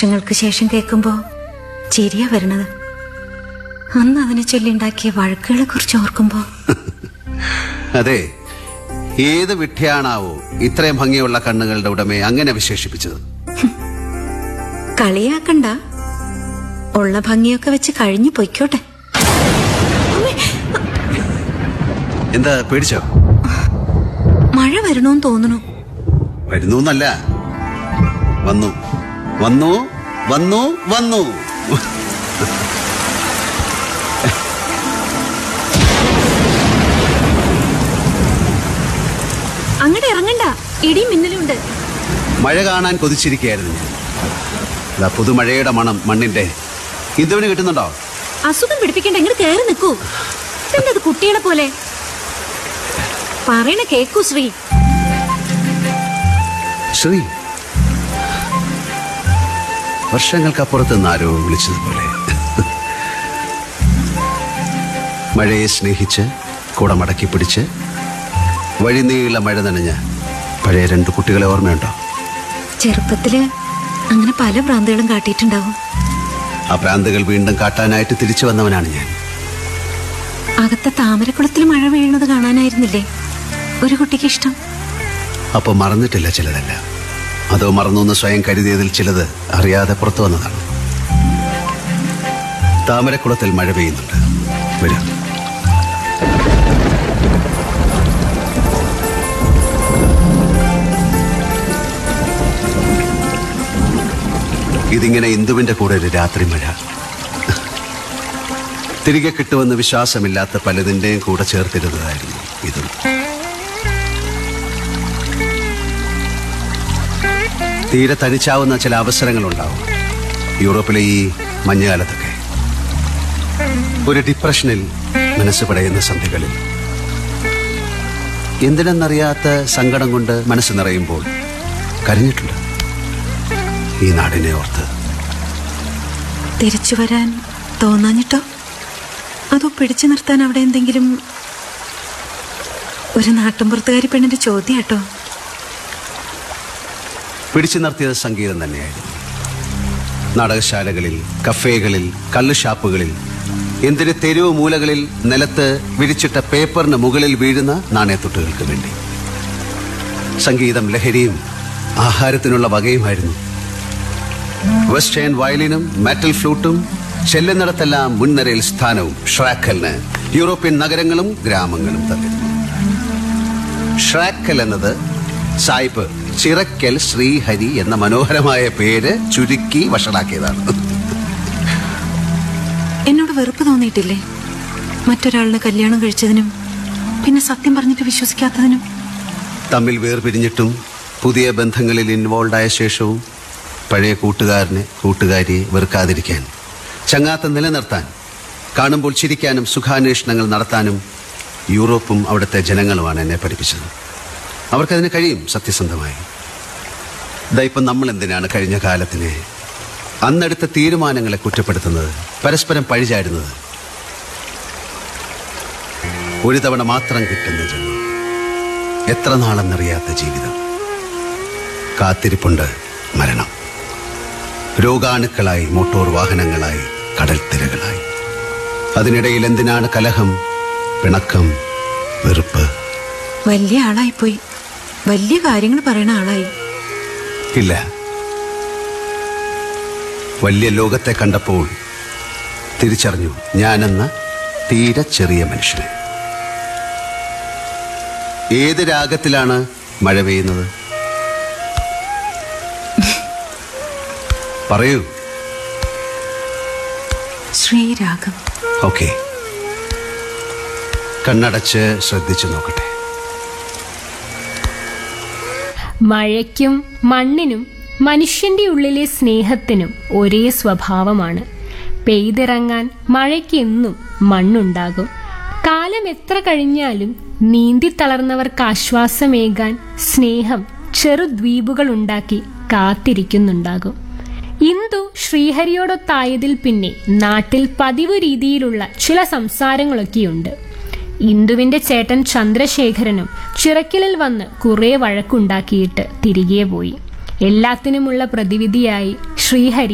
വർഷങ്ങൾക്ക് ശേഷം കേൾക്കുമ്പോ ചിരിയാ വരണത് അന്ന് അതിനെ ചൊല്ലിണ്ടാക്കിയ വഴക്കുകളെ കുറിച്ച് ഓർക്കുമ്പോ അതെ ഏത് വിഡ്ഢിയാണാവോ ഇത്രയും ഭംഗിയുള്ള കണ്ണുകളുടെ ഉടമയെ അങ്ങനെ വിശേഷിപ്പിച്ചത് കളിയാക്കണ്ട ഉള്ള ഭംഗിയൊക്കെ വെച്ച് കഴിഞ്ഞു പൊയ്ക്കോട്ടെ എന്താ പേടിച്ചോ മഴ വരണോന്ന് തോന്നണു വരുന്നു എന്നല്ല വന്നു വന്നു വന്നു വന്നു അങ്ങോട്ട് ഇറങ്ങണ്ട ഇടിയും മിന്നലുണ്ട് മഴ കാണാൻ കൊതിച്ചിരിക്കുകയായിരുന്നു ഞാൻ ഇതാ പുതുമഴയുടെ മണം മണ്ണിന്റെ ഇന്ദുവിന് കിട്ടുന്നുണ്ടോ അസുഖം പിടിപ്പിക്കണ്ട ഇങ്ങോട്ട് കയറി നിൽക്കൂ എന്തത് കുട്ടികളെ പോലെ പറയണ കേക്കൂ ശ്രീ ശ്രീ വർഷങ്ങൾക്കപ്പുറത്ത് നിന്ന് ആരോ വിളിച്ചതുപോലെ മഴയെ സ്നേഹിച്ച് കുടമടക്കി പിടിച്ച് വഴിനീള മഴ നനഞ്ഞ പഴയ രണ്ട് കുട്ടികളെ ഓർമ്മയുണ്ടോ ചെറുപ്പത്തില് അങ്ങനെ പല ഭ്രാന്തികളും കാട്ടിയിട്ടുണ്ടാവും ആ ഭ്രാന്തുകൾ വീണ്ടും കാട്ടാനായിട്ട് തിരിച്ചു വന്നവനാണ് ഞാൻ അകത്തെ താമരക്കുളത്തിൽ മഴ വീഴുന്നത് കാണാനായിരുന്നില്ലേ ഒരു കുട്ടിക്ക് ഇഷ്ടം അപ്പൊ മറന്നിട്ടില്ല ചിലതെല്ലാം അതോ മറന്നു എന്ന് സ്വയം കരുതിയതിൽ ചിലത് അറിയാതെ പുറത്തു വന്നതാണ് താമരക്കുളത്തിൽ മഴ പെയ്യുന്നുണ്ട് വരൂ ഇതിങ്ങനെ ഇന്ദുവിന്റെ കൂടെ ഒരു രാത്രി മഴ തിരികെ കിട്ടുമെന്ന് വിശ്വാസമില്ലാത്ത പലതിന്റെയും കൂടെ ചേർത്തിരുന്നതായിരുന്നു ഇതും തീരെ തനിച്ചാവുന്ന ചില അവസരങ്ങളുണ്ടാവും യൂറോപ്പിലെ ഈ മഞ്ഞുകാലത്തൊക്കെ ഒരു ഡിപ്രഷനിൽ മനസ്സ് പടയുന്ന സന്ധികളിൽ എന്തിനെന്നറിയാത്ത സങ്കടം കൊണ്ട് മനസ്സ് നിറയുമ്പോൾ കരഞ്ഞിട്ടുണ്ട് ഈ നാടിനെ ഓർത്ത് തിരിച്ചു വരാൻ തോന്നാഞ്ഞിട്ടോ അതോ പിടിച്ചു നിർത്താൻ അവിടെ എന്തെങ്കിലും ഒരു നാട്ടിൻപുറത്തുകാരി പെണ്ണിന്റെ ചോദ്യം കേട്ടോ പിടിച്ചു നിർത്തിയത് സംഗീതം തന്നെയായിരുന്നു നാടകശാലകളിൽ കഫേകളിൽ കള്ള് ഷാപ്പുകളിൽ എന്തിന് തെരുവ് മൂലകളിൽ നിലത്ത് വിരിച്ചിട്ട പേപ്പറിന് മുകളിൽ വീഴുന്ന നാണയത്തൊട്ടുകൾക്ക് വേണ്ടി സംഗീതം ലഹരിയും ആഹാരത്തിനുള്ള വകയുമായിരുന്നു വെസ്റ്റേൺ വയലിനും മെറ്റൽ ഫ്ലൂട്ടും ചെല്ലുന്നിടത്തെല്ലാം മുൻനിരയിൽ സ്ഥാനവും ഷ്രാക്കലിന് യൂറോപ്യൻ നഗരങ്ങളും ഗ്രാമങ്ങളും തന്നിരുന്നു ഷ്രാക്കൽ എന്നത് സായിപ്പ് ചിറക്കൽ ശ്രീഹരി എന്ന മനോഹരമായ പേര് ചുരുക്കി വഷളാക്കിയതാണ് എന്നോട് വെറുപ്പ് തോന്നിയിട്ടില്ലേ മറ്റൊരാളിനെ കല്യാണം കഴിച്ചതിനും പിന്നെ സത്യം പറഞ്ഞിട്ട് വിശ്വസിക്കാത്തതിനും തമ്മിൽ വേർപിരിഞ്ഞിട്ടും പുതിയ ബന്ധങ്ങളിൽ ഇൻവോൾവ് ആയ ശേഷവും പഴയ കൂട്ടുകാരനെ കൂട്ടുകാരിയെ വെറുക്കാതിരിക്കാൻ ചങ്ങാത്തം നിലനിർത്താൻ കാണുമ്പോൾ ചിരിക്കാനും സുഖാന്വേഷണങ്ങൾ നടത്താനും യൂറോപ്പും അവിടുത്തെ ജനങ്ങളുമാണ് എന്നെ പഠിപ്പിച്ചത് അവർക്കതിന് കഴിയും സത്യസന്ധമായി ദാ ഇപ്പം നമ്മൾ എന്തിനാണ് കഴിഞ്ഞ കാലത്തിനെ അന്നെടുത്ത തീരുമാനങ്ങളെ കുറ്റപ്പെടുത്തുന്നത് പരസ്പരം പഴിചാരുന്നത് ഒരു തവണ മാത്രം കിട്ടുന്ന ജന്മം എത്ര നാളെന്നറിയാത്ത ജീവിതം കാത്തിരിപ്പുണ്ട് മരണം രോഗാണുക്കളായി മോട്ടോർ വാഹനങ്ങളായി കടൽ തിരകളായി അതിനിടയിൽ എന്തിനാണ് കലഹം പിണക്കം വെറുപ്പ് വലിയ ആളായിപ്പോയി വലിയ കാര്യങ്ങൾ പറയണ ആളായി ഇല്ല വലിയ ലോകത്തെ കണ്ടപ്പോൾ തിരിച്ചറിഞ്ഞു ഞാനെന്ന തീരെ ചെറിയ മനുഷ്യനെ ഏത് രാഗത്തിലാണ് മഴ പെയ്യുന്നത് പറയൂ ശ്രീരാഗം ഓക്കെ കണ്ണടച്ച് ശ്രദ്ധിച്ചു നോക്കട്ടെ മഴയ്ക്കും മണ്ണിനും മനുഷ്യന്റെ ഉള്ളിലെ സ്നേഹത്തിനും ഒരേ സ്വഭാവമാണ് പെയ്തിറങ്ങാൻ മഴയ്ക്ക് എന്നും മണ്ണുണ്ടാകും കാലം എത്ര കഴിഞ്ഞാലും നീന്തി തളർന്നവർക്ക് ആശ്വാസമേകാൻ സ്നേഹം ചെറുദ്വീപുകൾ ഉണ്ടാക്കി കാത്തിരിക്കുന്നുണ്ടാകും ഇന്ദു ശ്രീഹരിയോടൊത്തായതിൽ പിന്നെ നാട്ടിൽ പതിവ് രീതിയിലുള്ള ചില സംസാരങ്ങളൊക്കെയുണ്ട് ഇന്ദുവിന്റെ ചേട്ടൻ ചന്ദ്രശേഖരനും ചിറക്കലിൽ വന്ന് കുറെ വഴക്കുണ്ടാക്കിയിട്ട് തിരികെ പോയി എല്ലാത്തിനുമുള്ള പ്രതിവിധിയായി ശ്രീഹരി